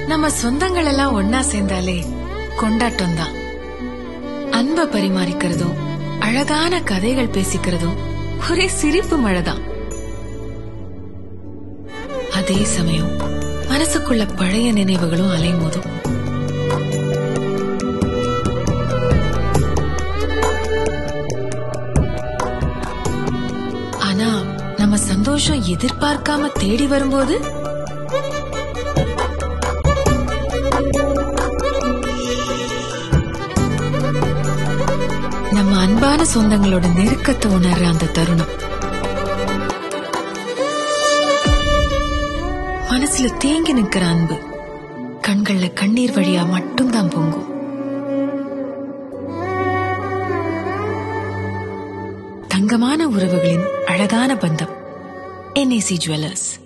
நம்ம சொந்தங்கள் எல்லாம் ஒன்னா சேர்ந்தாலே கொண்டாட்டம் தான் அன்ப பரிமாறிக்கிறதும் அழகான கதைகள் பேசிக்கிறதும் ஒரே சிரிப்பு மழைதான் அதே சமயம் மனசுக்குள்ள பழைய நினைவுகளும் அலைமோதும் ஆனா நம்ம சந்தோஷம் எதிர்பார்க்காம தேடி வரும்போது நம்ம அன்பான சொந்தங்களோட நெருக்கத்தை உணர்ற அந்த தருணம் மனசுல தேங்கி நிக்கிற அன்பு கண்கள்ல கண்ணீர் வழியா மட்டும்தான் பொங்கும் தங்கமான உறவுகளின் அழகான பந்தம் என்ஏசி ஜுவல்லர்ஸ்